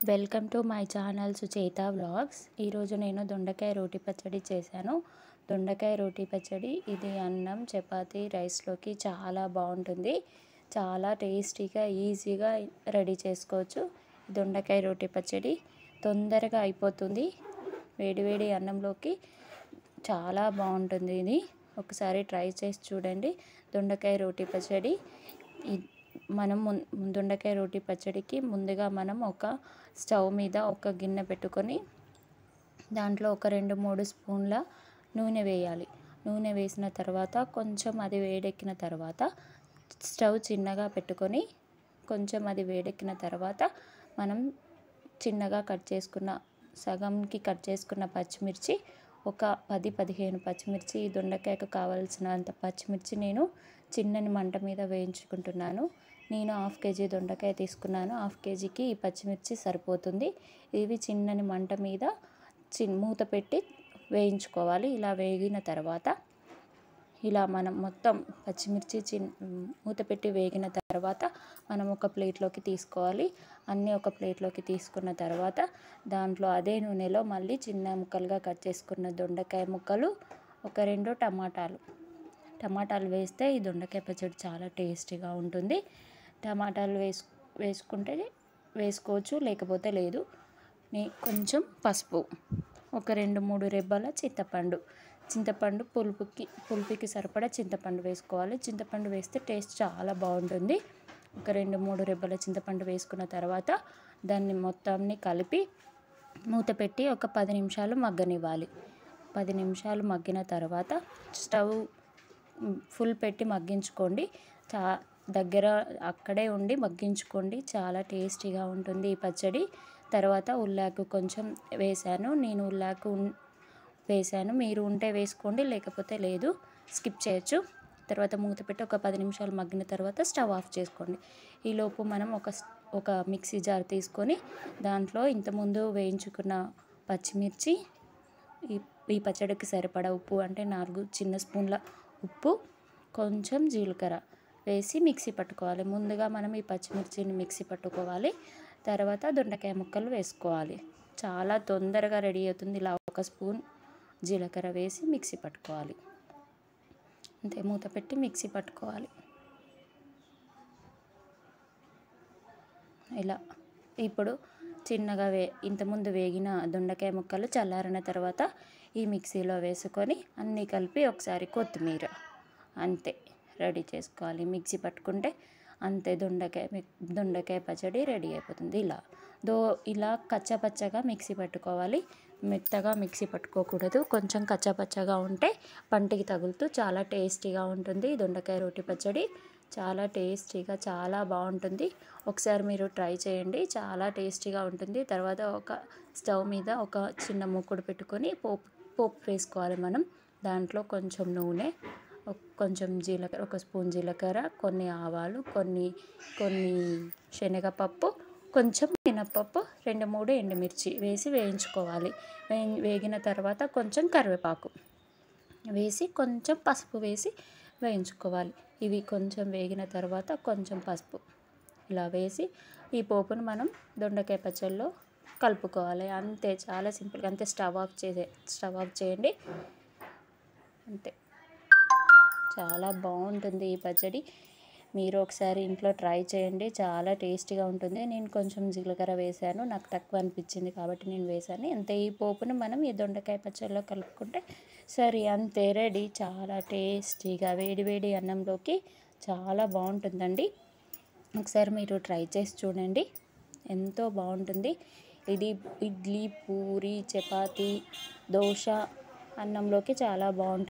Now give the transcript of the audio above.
welcome to my channel Sucheta vlogs ఈరోజు నేను దొండకాయ రోటి పచ్చడి చేశాను దొండకాయ రోటి పచ్చడి ఇది అన్నం చపాతీ రైస్లోకి చాలా బాగుంటుంది చాలా టేస్టీగా ఈజీగా రెడీ చేసుకోవచ్చు దొండకాయ రోటి పచ్చడి తొందరగా అయిపోతుంది వేడివేడి అన్నంలోకి చాలా బాగుంటుంది ఇది ఒకసారి ట్రై చేసి చూడండి దొండకాయ రోటి పచ్చడి ఇ- మనం ముం- దొండకాయ రోటి పచ్చడికి ముందుగా మనం ఒక స్టవ్ మీద ఒక గిన్నె పెట్టుకొని దాంట్లో ఒక రెండు మూడు స్పూన్ల నూనె వేయాలి నూనె వేసిన తర్వాత కొంచెం అది వేడెక్కిన తర్వాత స్టవ్ చిన్నగా పెట్టుకొని కొంచెం అది వేడెక్కిన తర్వాత మనం చిన్నగా కట్ చేసుకున్న సగంకి కట్ చేసుకున్న పచ్చిమిర్చి ఒక పది పదిహేను పచ్చిమిర్చి ఈ దొండకాయకు కావాల్సినంత పచ్చిమిర్చి నేను చిన్నని మంట మీద వేయించుకుంటున్నాను నేను హాఫ్ కేజీ దొండకాయ తీసుకున్నాను హాఫ్ కేజీకి ఈ పచ్చిమిర్చి సరిపోతుంది ఇవి చిన్నని మంట మీద చిన్ మూత పెట్టి వేయించుకోవాలి ఇలా వేగిన తర్వాత ఇలా మనం మొత్తం పచ్చిమిర్చి చిన్ మూత పెట్టి వేగిన తర్వాత మనం ఒక ప్లేట్లోకి తీసుకోవాలి అన్నీ ఒక ప్లేట్లోకి తీసుకున్న తర్వాత దాంట్లో అదే నూనెలో మళ్ళీ చిన్న ముక్కలుగా కట్ చేసుకున్న దొండకాయ ముక్కలు ఒక రెండు టమాటాలు టమాటాలు వేస్తే ఈ దొండకాయ పచ్చడి చాలా టేస్టీగా ఉంటుంది టమాటాలు వేసు వేసుకుంటే వేసుకోవచ్చు లేకపోతే లేదు నే కొంచెం పసుపు ఒక రెండు మూడు రెబ్బల చింతపండు చింతపండు పులుపుకి పులుపుకి సరిపడా చింతపండు వేసుకోవాలి చింతపండు వేస్తే టేస్ట్ చాలా బాగుంటుంది ఒక రెండు మూడు రెబ్బల చింతపండు వేసుకున్న తర్వాత దాన్ని మొత్తాన్ని కలిపి మూత పెట్టి ఒక పది నిమిషాలు మగ్గనివ్వాలి పది నిమిషాలు మగ్గిన తర్వాత స్టవ్ ఫుల్ పెట్టి మగ్గించుకోండి చా దగ్గర అక్కడే ఉండి మగ్గించుకోండి చాలా టేస్టీగా ఉంటుంది ఈ పచ్చడి తర్వాత ఉల్లాకు కొంచెం వేశాను నేను ఉల్లాకు ఉన్- వేశాను మీరు ఉంటే వేసుకోండి లేకపోతే లేదు స్కిప్ చేయొచ్చు తర్వాత మూత పెట్టి ఒక పది నిమిషాలు మగ్గిన తర్వాత స్టవ్ ఆఫ్ చేసుకోండి ఈలోపు మనం ఒక స్- ఒక మిక్సీ జార్ తీసుకొని దాంట్లో ఇంతకుముందు వేయించుకున్న పచ్చిమిర్చి ఈ ఈ పచ్చడికి సరిపడా ఉప్పు అంటే నాలుగు చిన్న స్పూన్ల ఉప్పు కొంచెం జీలకర్ర వేసి మిక్సీ పట్టుకోవాలి ముందుగా మనం ఈ పచ్చిమిర్చిని మిక్సీ పట్టుకోవాలి తర్వాత దొండకాయ ముక్కలు వేసుకోవాలి చాలా తొందరగా రెడీ అవుతుంది ఇలా ఒక స్పూన్ జీలకర్ర వేసి మిక్సీ పట్టుకోవాలి అంతే మూత పెట్టి మిక్సీ పట్టుకోవాలి ఇలా ఇప్పుడు చిన్నగా వే ఇంతకుముందు వేగిన దొండకాయ ముక్కలు చల్లారిన తర్వాత ఈ మిక్సీలో వేసుకొని అన్నీ కలిపి ఒకసారి కొత్తిమీర అంతే రెడీ చేసుకోవాలి మిక్సీ పట్టుకుంటే అంతే దొండకాయ మిక్- దొండకాయ పచ్చడి రెడీ అయిపోతుంది ఇలా దో ఇలా కచ్చపచ్చగా మిక్సీ పట్టుకోవాలి మెత్తగా మిక్సీ పట్టుకోకూడదు కొంచెం కచ్చపచ్చగా ఉంటే పంటికి తగులుతూ చాలా టేస్టీగా ఉంటుంది ఈ దొండకాయ రోటి పచ్చడి చాలా టేస్టీగా చాలా బాగుంటుంది ఒకసారి మీరు ట్రై చేయండి చాలా టేస్టీగా ఉంటుంది తర్వాత ఒక స్టవ్ మీద ఒక చిన్న మూకుడు పెట్టుకొని పోపు పోపు వేసుకోవాలి మనం దాంట్లో కొంచెం నూనె ఒక- కొంచెం జీలకర్ర ఒక స్పూన్ జీలకర్ర కొన్ని ఆవాలు కొన్ని కొన్ని శనగపప్పు కొంచెం మినప్పప్పు రెండు మూడు ఎండుమిర్చి వేసి వేయించుకోవాలి వే వేగిన తర్వాత కొంచెం కరివేపాకు వేసి కొంచెం పసుపు వేసి వేయించుకోవాలి ఇవి కొంచెం వేగిన తర్వాత కొంచెం పసుపు ఇలా వేసి ఈ పోపును మనం దొండకాయ పచ్చళ్ళలో కలుపుకోవాలి అంతే చాలా సింపుల్గా అంతే స్టవ్ ఆఫ్ చేసే స్టవ్ ఆఫ్ చేయండి అంతే చాలా బాగుంటుంది ఈ పచ్చడి మీరు ఒకసారి ఇంట్లో ట్రై చేయండి చాలా టేస్టీగా ఉంటుంది నేను కొంచెం జీలకర్ర వేశాను నాకు తక్కువ అనిపించింది కాబట్టి నేను వేశాను అంతే ఈ పోపును మనం ఈ దొండకాయ పచ్చడిలో కలుపుకుంటే సరే అంతే రెడీ చాలా టేస్టీగా వేడి వేడి అన్నంలోకి చాలా బాగుంటుందండి ఒకసారి మీరు ట్రై చేసి చూడండి ఎంతో బాగుంటుంది ఇది ఇడ్లీ పూరి చపాతీ దోశ అన్నంలోకి చాలా బాగుంటుంది